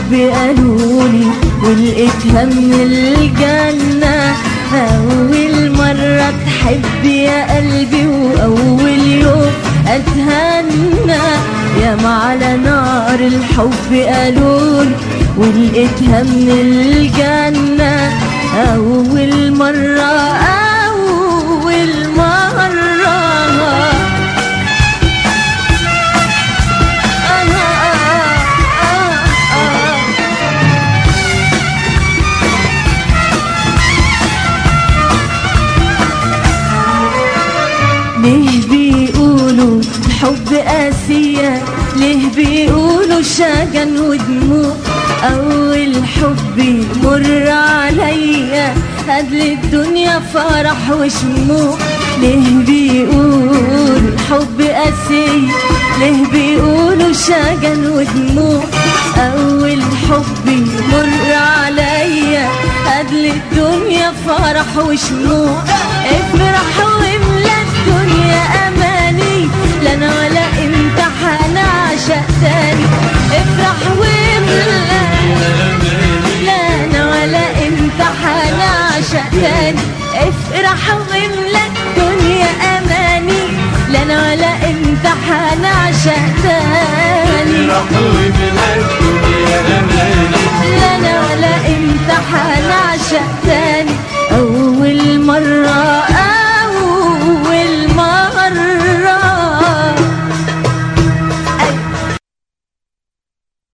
الحب قالولي ولقيتها من الجنة أول مرة تحب يا قلبي وأول يوم أتهنى يا على نار الحب قالولي ولقيتها من الجنة أول مرة أول مرة ليه بيقولوا الحب قاسية ليه بيقولوا شجن ودموع أول حب يمر عليا هدل الدنيا فرح وشموع ليه بيقولوا الحب قاسية ليه بيقولوا شجن ودموع أول حب يمر عليا هدل الدنيا فرح وشموع افرح واملى الدنيا أماني لا أنا ولا أنت هنعشق تاني افرح واملى لا أنا ولا أنت هنعشق تاني افرح واملى الدنيا أماني لا أنا ولا أنت هنعشق تاني لا أنا ولا أنت هنعشق